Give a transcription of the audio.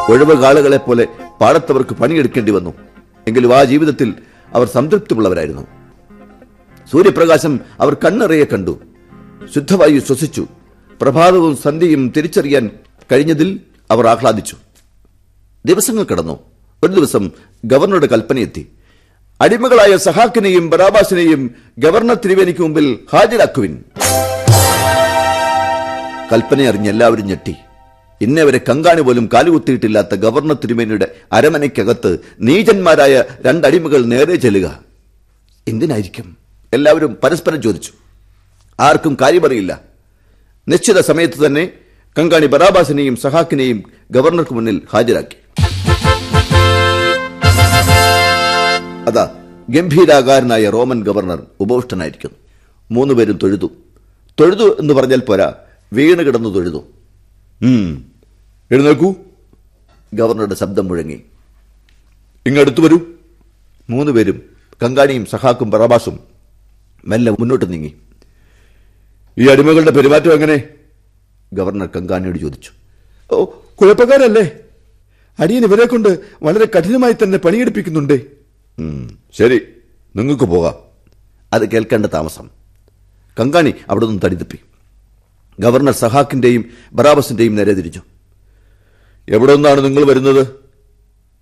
ഒഴിവ് കാളുകളെ പോലെ പാടത്തവർക്ക് പണിയെടുക്കേണ്ടി വന്നു എങ്കിലും ആ ജീവിതത്തിൽ അവർ സംതൃപ്തിയുള്ളവരായിരുന്നു സൂര്യപ്രകാശം അവർ കണ്ണിറയെ കണ്ടു ശുദ്ധവായു ശ്വസിച്ചു പ്രഭാതവും സന്ധ്യയും തിരിച്ചറിയാൻ കഴിഞ്ഞതിൽ അവർ ആഹ്ലാദിച്ചു ദിവസങ്ങൾ കടന്നു ഒരു ദിവസം ഗവർണറുടെ കൽപ്പനയെത്തി അടിമകളായ സഹാക്കിനെയും ബറാബാസിനെയും ഗവർണർ തിരുവേനിക്ക് മുമ്പിൽ ഹാജരാക്കുവിൻ കൽപ്പന അറിഞ്ഞ് എല്ലാവരും ഞെട്ടി ഇന്നേ വരെ കങ്കാണി പോലും കാലുകുത്തിയിട്ടില്ലാത്ത ഗവർണർ തിരുമേനിയുടെ അരമനയ്ക്കകത്ത് നീചന്മാരായ രണ്ടടിമകൾ നേരെ ചെല്ലുക എന്തിനായിരിക്കും എല്ലാവരും പരസ്പരം ചോദിച്ചു ആർക്കും കാര്യമറിയില്ല നിശ്ചിത സമയത്ത് തന്നെ കങ്കാണി ബറാബാസിനെയും സഹാക്കിനെയും ഗവർണർക്ക് മുന്നിൽ ഹാജരാക്കി അതാ ഗംഭീരാകാരനായ റോമൻ ഗവർണർ ഉപവിഷ്ടനായിരിക്കുന്നു മൂന്നുപേരും തൊഴുതു തൊഴുതു എന്ന് പറഞ്ഞാൽ പോരാ വീണ് കിടന്നു തൊഴുതു ഉം, എഴുന്നേക്കൂ ഗവർണറുടെ ശബ്ദം മുഴങ്ങി ഇങ്ങടുത്തു വരൂ മൂന്നുപേരും കങ്കാണിയും സഹാക്കും ബറാബാസും മെല്ലെ മുന്നോട്ട് നീങ്ങി ഈ അടിമകളുടെ പെരുമാറ്റം എങ്ങനെ ഗവർണർ കങ്കാണിയോട് ചോദിച്ചു ഓ കുഴപ്പക്കാരല്ലേ അടിയൻ ഇവരെ കൊണ്ട് വളരെ കഠിനമായി തന്നെ പണിയെടുപ്പിക്കുന്നുണ്ടേ ഉം, ശരി നിങ്ങൾക്ക് പോകാം അത് കേൾക്കേണ്ട താമസം കങ്കാണി അവിടെ നിന്ന് തടിതപ്പി ഗവർണർ സഹാക്കിന്റെയും ബറാബസിന്റെയും നേരെ തിരിച്ചു എവിടെ നിന്നാണ് നിങ്ങൾ വരുന്നത്